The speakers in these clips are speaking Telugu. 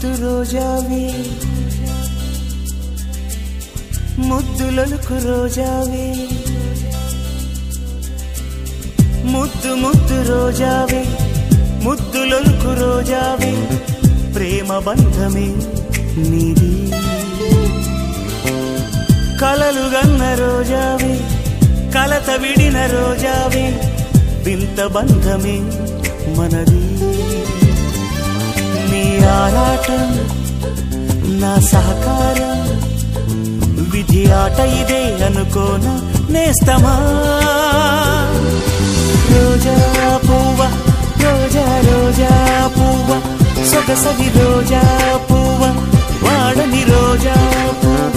ముద్దు రోజావే ముద్దులొలుకు రోజావే ముద్దు ముద్దు రోజావే ముద్దులొలుకు రోజావే ప్రేమ బంధమే నీది కలలు గన్న రోజావే కలత విడిన రోజావే వింత బంధమే మనది నీ ఆరాటం నా సహకారం విధి ఆట ఇదే అనుకోన నేస్తమా రోజా పువ్వ రోజా రోజా పువ్వ సొగసవి రోజా పువ్వ వాడని రోజా పువ్వ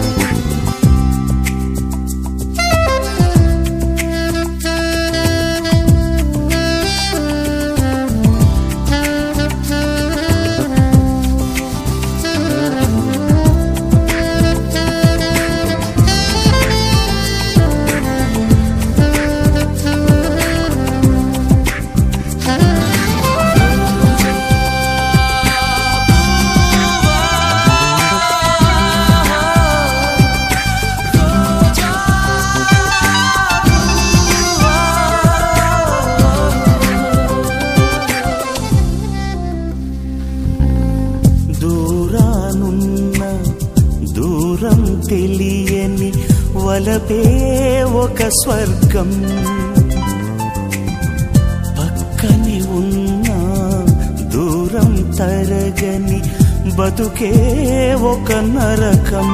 దూరానున్న దూరం తెలియని వలపే ఒక స్వర్గం పక్కనే ఉన్న దూరం తరగని బతుకే ఒక నరకం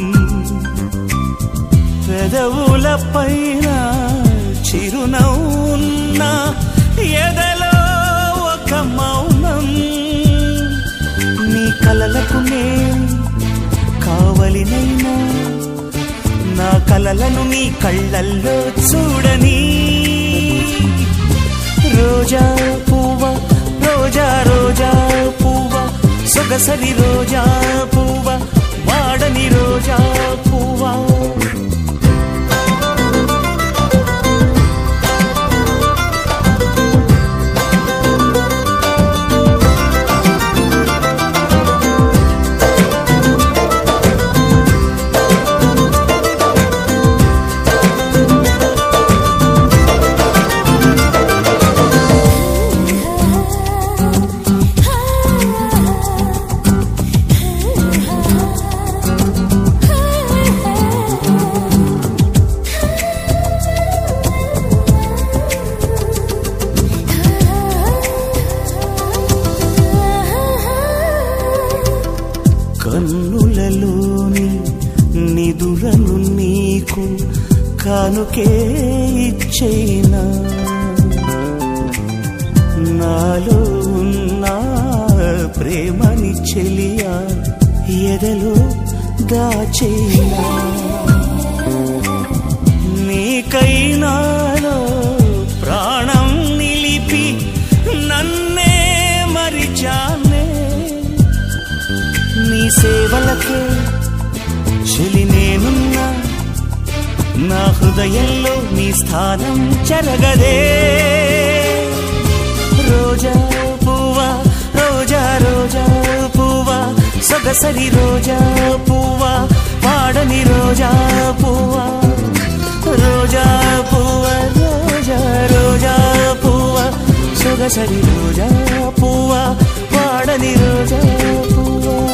పెదవుల పైన చిరునవ్వున్న ఎదలో ఒక మౌనం నీ కలలకు నే కావలినైనా నా కలలను నీ కళ్ళల్లో చూడని రోజా పువ్వ రోజా రోజా పువ్వ సొగసరి రోజా పువ్వ వాడని రోజా పువ్వ కన్నులలోని నిదురను నీకు కానుకే ఇచ్చేనా నాలో ఉన్న ప్రేమని చెలియా ఎదలో దాచేనా నీకైనాలో ప్రాణం నిలిపి నన్నే మరిచానే నీ సేవలకే చెలి నేనున్నా నా హృదయంలో నీ స్థానం చెరగదే రోజా పువ్వా రోజా రోజా పువ్వా సొగసరి రోజా పువ్వా వాడని రోజా పువ్వా రోజా పువ్వా రోజా రోజా పువ్వా సొగసరి రోజా పువ్వా వాడని రోజా పువ్వా